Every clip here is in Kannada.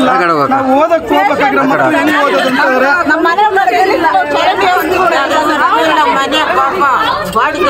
ಇಲ್ಲ ನಾವು ಓದಕ್ಕೆ ಹೋಗ್ಬೇಕಾದ್ರೆ ಮಕ್ಕಳು ಹೆಂಗೆ ಓದೋದು ಅಂತಂದ್ರೆ ನಮ್ಮ ಮನೆ ನೋಡಿಲ್ಲ ನಮ್ಮ ಮನೆ ಪಾಪ ಬಾಡಿಗೆ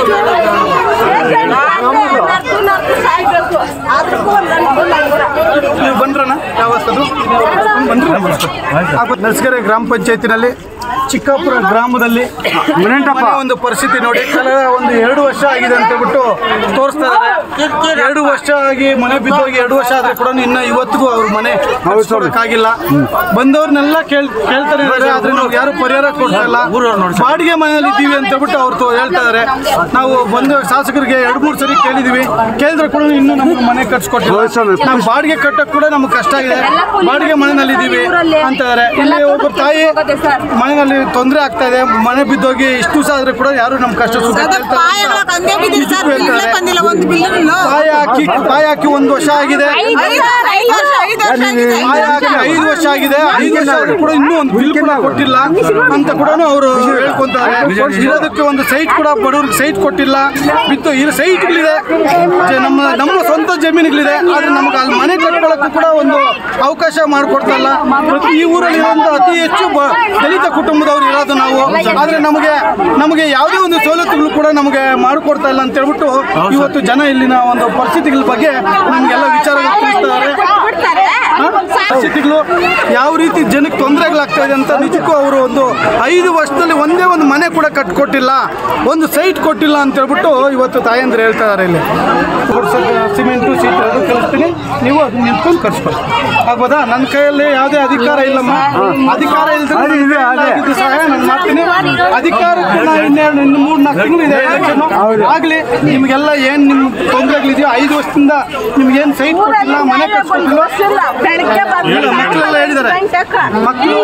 ಸಾಯ್ಬೇಕು ಆದ್ರೂ ನೀವು ಬಂದ್ರಣ ಯಾವತ್ತದು ಬಂದ್ರಿ ನರ್ಸಕೆರೆ ಗ್ರಾಮ ಪಂಚಾಯತಿನಲ್ಲಿ ಚಿಕ್ಕಾಪುರ ಗ್ರಾಮದಲ್ಲಿ ಮನೆ ಒಂದು ಪರಿಸ್ಥಿತಿ ನೋಡಿ ಕಳೆದ ಒಂದು ಎರಡು ವರ್ಷ ಆಗಿದೆ ಅಂತ ಹೇಳ್ಬಿಟ್ಟು ತೋರಿಸ್ತಾ ಇದ್ದಾರೆ ಎರಡು ವರ್ಷ ಆಗಿ ಮನೆ ಬಿದ್ದೋಗಿ ಎರಡು ವರ್ಷ ಆದ್ರೆ ಕೂಡ ಇನ್ನ ಇವತ್ತಿಗೂ ಅವ್ರ ಮನೆ ಆಗಿಲ್ಲ ಬಂದವ್ರನ್ನೆಲ್ಲ ಕೇಳ್ ಕೇಳ್ತಾರೆ ಇದ್ದಾರೆ ಆದ್ರೆ ನಾವು ಯಾರು ಪರಿಹಾರ ಕೊಡ್ತಾ ಇಲ್ಲ ಬಾಡಿಗೆ ಮನೆಯಲ್ಲಿ ಇದ್ದೀವಿ ಅಂತ ಹೇಳ್ಬಿಟ್ಟು ಅವ್ರು ತೋ- ಹೇಳ್ತಾ ಇದಾರೆ ನಾವು ಬಂದ ಶಾಸಕರಿಗೆ ಎರಡು ಮೂರು ಸರಿ ಕೇಳಿದೀವಿ ಕೇಳಿದ್ರೆ ಕೂಡ ಇನ್ನೂ ನಮ್ಗೆ ಮನೆ ಕಟ್ಸ್ಕೊಟ್ಟಿಲ್ಲ ನಾವು ಬಾಡಿಗೆ ಕಟ್ಟಕ್ ಕೂಡ ನಮ್ಗೆ ಕಷ್ಟ ಆಗಿದೆ ಬಾಡಿಗೆ ಮನೆಯಲ್ಲಿ ಇದ್ದೀವಿ ಅಂತ ಇದಾರೆ ಇಲ್ಲಿ ಒಬ್ಬರು ತಾಯಿ ಮನೆಯಲ್ಲಿ ತೊಂದರೆ ಆಗ್ತಾ ಇದೆ ಮನೆ ಬಿದ್ದೋಗಿ ಇಷ್ಟು ದಿವಸ ಆದ್ರೆ ಕೂಡ ಯಾರು ನಮ್ಮ ಕಷ್ಟ ಸುಖ ಕೇಳ್ತಾ ಇಲ್ಲ ಅಂತ ಕಂದೆ ಬಿದ್ದಿದೆ ಸರ್ ನಿಜಕ್ಕೂ ಬಿಲ್ಲೇ ಹೇಳ್ತಾರೆ. ಬಂದಿಲ್ಲ ಒಂದು ಬಿಲ್ಲು ಪಾಯ ಹಾಕಿ ಪಾಯ ಹಾಕಿ ಒಂದು ವರ್ಷ ಆಗಿದೆ ಐದು ಐದು ವರ್ಷ ಐದು ವರ್ಷ ಆಗಿದೆ ಪಾಯ ಹಾಕಿ ಐದು ವರ್ಷ ಆಗಿದೆ ಐದು ವರ್ಷ ಆದ್ರೂ ಕೂಡ ಇನ್ನೂ ಒಂದು ಬಿಲ್ ಕೂಡ ಕೊಟ್ಟಿಲ್ಲ ಅಂತ ಕೂಡ ಅವರು ಹೇಳ್ಕೊಂತಾರೆ ಇರೋದಕ್ಕೆ ಒಂದು ಸೈಟ್ ಕೂಡ ಬಡವ್ರಿಗೆ ಸೈಟ್ ಕೊಟ್ಟಿಲ್ಲ ಬಿತ್ತು ಇರೋ ಸೈಟ್ಗಳಿದೆ ಜ- ನಮ್ಮ ನಮ್ಮ ಸ್ವಂತ ಜಮೀನುಗಳಿದೆ ಆದ್ರೆ ನಮ್ಗೆ ಅಲ್ಲಿ ಮನೆ ಕಟ್ಕೊಳ್ಳೋಕ್ಕೂ ಕೂಡ ಒಂದು ಅವಕಾಶ ಮಾಡಿಕೊಡ್ತಾ ಇಲ್ಲ ಪ್ರತಿ ಈ ಊರಲ್ಲಿ ಇರುವಂತ ಅತಿ ಹೆಚ್ಚು ಬ- ದಲಿತ ಕುಟುಂಬದವ್ರು ಇರೋದು ನಾವು ಆದ್ರೆ ನಮಗೆ ನಮಗೆ ಯಾವುದೇ ಒಂದು ಸವಲತ್ತುಗಳು ಕೂಡ ನಮಗೆ ಮಾಡಿಕೊಡ್ತಾ ಇಲ್ಲ ಅಂತ ಹೇಳ್ಬಿಟ್ಟು ಇವತ್ತು ಜನ ಇಲ್ಲಿನ ಒಂದು ಪರಿಸ್ಥಿತಿಗಳ ಬಗ್ಗೆ ನಮಗೆಲ್ಲ ವಿಚಾರಗಳು ತಿಳಿಸ್ತಾರೆ ಪರಿಸ್ಥಿತಿಗಳು ಯಾವ ರೀತಿ ಜನಕ್ಕೆ ತೊಂದರೆಗಳಾಗ್ತಾ ಇದೆ ಅಂತ ನಿಜಕ್ಕೂ ಅವರು ಒಂದು ಐದು ವರ್ಷದಲ್ಲಿ ಒಂದೇ ಒಂದು ಮನೆ ಕೂಡ ಕಟ್ಕೊಟ್ಟಿಲ್ಲ ಒಂದು ಸೈಟ್ ಕೊಟ್ಟಿಲ್ಲ ಅಂತ ಹೇಳ್ಬಿಟ್ಟು ಇವತ್ತು ತಾಯಂದ್ರೆ ಹೇಳ್ತಾ ಇದ್ದಾರೆ ಇಲ್ಲಿ ಸಿಮೆಂಟು ಸೀಟ್ ಅದು ಕಳಿಸ್ತೀನಿ ನೀವು ಅದನ್ನ ನಿಂತ್ಕೊಂಡು ಕರ್ಸ್ಕೊಳ್ಳಿ ಆಗ್ಬೋದಾ ನನ್ನ ಕೈಯಲ್ಲಿ ಯಾವುದೇ ಅಧಿಕಾರ ಇಲ್ಲಮ್ಮ ಅಧಿಕಾರ ಇಲ್ಲದ್ರೆ ಆಗಿದ್ದು ಸಹಾಯ ನಾನು ಮಾಡ್ತೀನಿ ಅಧಿಕಾರಕ್ಕೆ ನಾನು ಇನ್ನೆರಡು ಇನ್ನು ಮೂರು ನಾಲ್ಕು ತಿಂಗಳು ಇದೆ election. ಆಗ್ಲಿ ನಿಮಗೆಲ್ಲ ಏನು ನಿಮ್ಮ ತೊಂದರೆಗಳಿದೆಯೋ ಐದು ವರ್ಷದಿಂದ ನಿಮ್ಗೆ ಏನು ಸೈಟ್ ಕೊಟ್ಟಿಲ್ಲ ಮನೆ ಕಟ್ಸ್ಕೊಟ್ಟಿಲ್ಲ ಇಲ್ಲ, ಮಕ್ಕಳೆಲ್ಲ ಹೇಳಿದ್ದಾರೆ ಮಕ್ಕಳು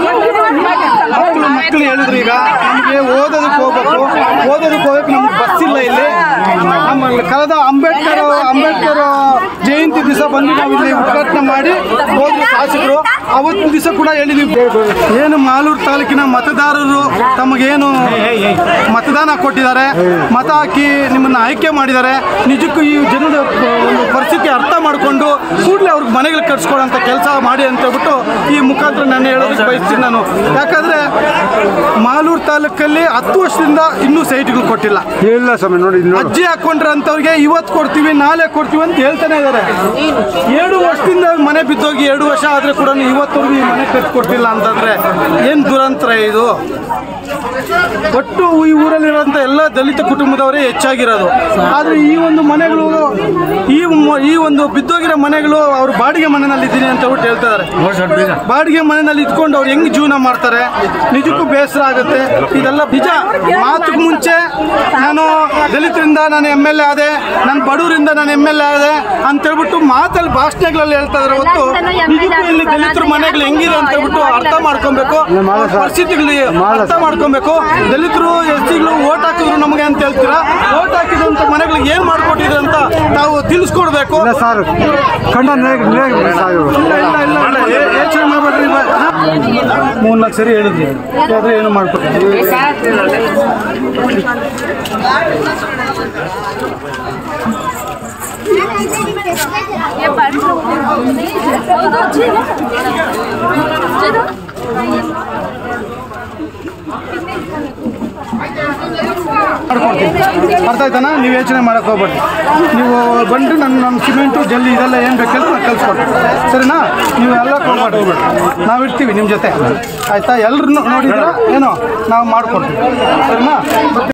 ಮಕ್ಕಳು ಮಕ್ಕಳು ಹೇಳಿದ್ರು ಈಗ ನಮಗೆ ಓದೋದಕ್ಕೆ ಹೋಗ್ಬೇಕು ಓದೋದಕ್ಕೆ ಹೋಗಕ್ಕೆ ನಮ್ಗೆ ಬಸ್ ಇಲ್ಲ ಇಲ್ಲಿ ಆಮೇಲೆ ಕಳೆದ ಅಂಬೇಡ್ಕರ್ ಅಂಬೇಡ್ಕರ್ ಜಯಂತಿ ದಿವಸ ಬಂದು ನಾವು ಇಲ್ಲಿ ಉದ್ಘಾಟನೆ ಮಾಡಿ ಹೋದ್ರು ಶಾಸಕರು ಅವತ್ತಿನ ದಿವಸ ಕೂಡ ಹೇಳಿದ್ವಿ ಏನು ಮಾಲೂರು ತಾಲೂಕಿನ ಮತದಾರರು ತಮಗೇನು ಮತದಾನ ಕೊಟ್ಟಿದ್ದಾರೆ ಮತ ಹಾಕಿ ನಿಮ್ಮನ್ನ ಆಯ್ಕೆ ಮಾಡಿದ್ದಾರೆ ನಿಜಕ್ಕೂ ಈ ಜನದ ಒಂದು ಪರಿಸ್ಥಿತಿ ಅರ್ಥ ಮಾಡಿಕೊಂಡು ಕೂಡಲೇ ಅವ್ರಿಗೆ ಮನೆಗಳು ಕಟ್ಸ್ಕೊಳ್ಳೋಂಥ ಕೆಲಸ ಮಾಡಿ ಅಂತ ಹೇಳ್ಬಿಟ್ಟು ಈ ಮುಖಾಂತರ ನಾನು ಹೇಳೋದಕ್ಕೆ ಬಯಸ್ತೀನಿ ನಾನು ಯಾಕಂದ್ರೆ ಮಾಲೂರು ತಾಲೂಕಲ್ಲಿ ಹತ್ತು ವರ್ಷದಿಂದ ಇನ್ನೂ ಸೈಟ್ಗಳು ಕೊಟ್ಟಿಲ್ಲ ಇಲ್ಲ ಸ್ವಾಮಿ ನೋಡಿ ಇಲ್ಲಿ ನೋಡಿ ಅರ್ಜಿ ಹಾಕೊಂಡ್ರೆ ಅಂತವ್ರಿಗೆ ಇವತ್ತು ಕೊಡ್ತೀವಿ ನಾಳೆ ಕೊಡ್ತೀವಿ ಅಂತ ಹೇಳ್ತಾನೆ ಇದ್ದಾರೆ ಎರಡು ವರ್ಷದಿಂದ ಮನೆ ಬಿದ್ದೋಗಿ ಎರಡು ವರ್ಷ ಆದ್ರೆ ಕೂಡ ಇವತ್ತವರೆಗೂ ಈ ಮನೆ ಕಟ್ಕೊಟ್ಟಿಲ್ಲ ಅಂತಂದ್ರೆ ಏನು ದುರಂತರ ಇದು ಒಟ್ಟು ಈ ಊರಲ್ಲಿರುವಂಥ ಎಲ್ಲ ದಲಿತ ಕುಟುಂಬದವರೇ ಹೆಚ್ಚಾಗಿರೋದು ಆದರೆ ಈ ಒಂದು ಮನೆಗಳು ಈ ಮ- ಈ ಒಂದು ಬಿದ್ದೋಗಿರೋ ಮನೆಗಳು ಅವ್ರು ಬಾಡಿಗೆ ಮನೆಯಲ್ಲಿ ಇದ್ದೀನಿ ಅಂತ ಹೇಳ್ಬಿಟ್ಟು ಹೇಳ್ತಾ ಇದ್ದಾರೆ ಬಾಡಿಗೆ ಮನೆಯಲ್ಲಿ ಇದ್ಕೊಂಡು ಅವ್ರು ಹೆಂಗ್ ಜೀವನ ಮಾಡ್ತಾರೆ ನಿಜಕ್ಕೂ ಬೇಸರ ಆಗುತ್ತೆ ಇದೆಲ್ಲ ನಿಜ ಮಾತಿಗೆ ಮುಂಚೆ ನಾನು ದಲಿತರಿಂದ ನಾನು ಎಮ್ ಎಲ್ ಎ ಆದೆ ನಾನು ಬಡವರಿಂದ ನಾನು ಎಮ್ ಎಲ್ ಎ ಆದೆ ಅಂತ ಹೇಳ್ಬಿಟ್ಟು ಮಾತಲ್ಲಿ ಭಾಷಣಗಳಲ್ಲಿ ಹೇಳ್ತಾ ಇದ್ದಾರೆ ಹೊತ್ತು ನಿಜಕ್ಕೂ ಇಲ್ಲಿ ದಲಿತರ ಮನೆಗಳು ಹೆಂಗಿದೆ ಅಂತ ಹೇಳ್ಬಿಟ್ಟು ಅರ್ಥ ಮಾಡ್ಕೊಬೇಕು ಅವ್ರ ಪರಿಸ್ಥಿತಿಗಳು ಅರ್ಥ ಮಾಡ್ಕೊಬೇಕು ದಲಿತರು ಎಸ್ ಟಿಗಳು ಓಟ್ ಹಾಕಿದ್ರು ನಮಗೆ ಅಂತ ಹೇಳ್ತೀರಾ ಓಟ್ ಹಾಕಿದಂತ ಮನೆಗಳಿಗೆ ಏನ್ ಮಾಡ್ಕೊಟ್ಟಿದ್ರು ಅಂತ ತಾವು ತಿಳಿಸ್ಕೊಡ್ಬೇಕು ಇಲ್ಲ ಸರ್ ಕಂಡ ನೇಗ್ ನೇಗ್ ಸಾರ್ ಇವ್ರು. ಇಲ್ಲ ಇಲ್ಲ ಇಲ್ಲ ಇಲ್ಲ ಯೇ- ಯೋಚನೆ ಮಾಡ್ಬೇಡ್ರಿ ಮೂರ್ನಾಲ್ಕು ಸರಿ ಹೇಳಿದ್ರಿ ಆದ್ರೆ ಏನು ಮಾಡ್ಕೊಡ್ತೀವಿ ಮಾಡ್ಕೊಡ್ತೀನಿ ಅರ್ಥ ಆಯ್ತಾನ ನೀವು ಯೋಚನೆ ಮಾಡಕ್ ಹೋಗ್ಬೇಡಿ ನೀವು ಬಂದು ನನ್ನ ನಮ್ಮ ಸಿಮೆಂಟು ಜಲ್ಲಿ ಇದೆಲ್ಲ ಏನು ಬೇಕಂತ ನಾನು ಕಲ್ಸ್ಕೊಡ್ತೀನಿ ಸರಿನಾ ನೀವು ಎಲ್ಲ ಕೊಡ್ಬೇಡಿ ಹೋಗ್ಬೇಡಿ ನಾವು ಇರ್ತೀವಿ ನಿಮ್ಮ ಜೊತೆ ಆಯ್ತಾ ಎಲ್ಲರೂ ನೋಡಿದ್ರೆ ಏನೋ ನಾವು ಮಾಡ್ಕೊಡ್ತೀವಿ ಸರಿನಾ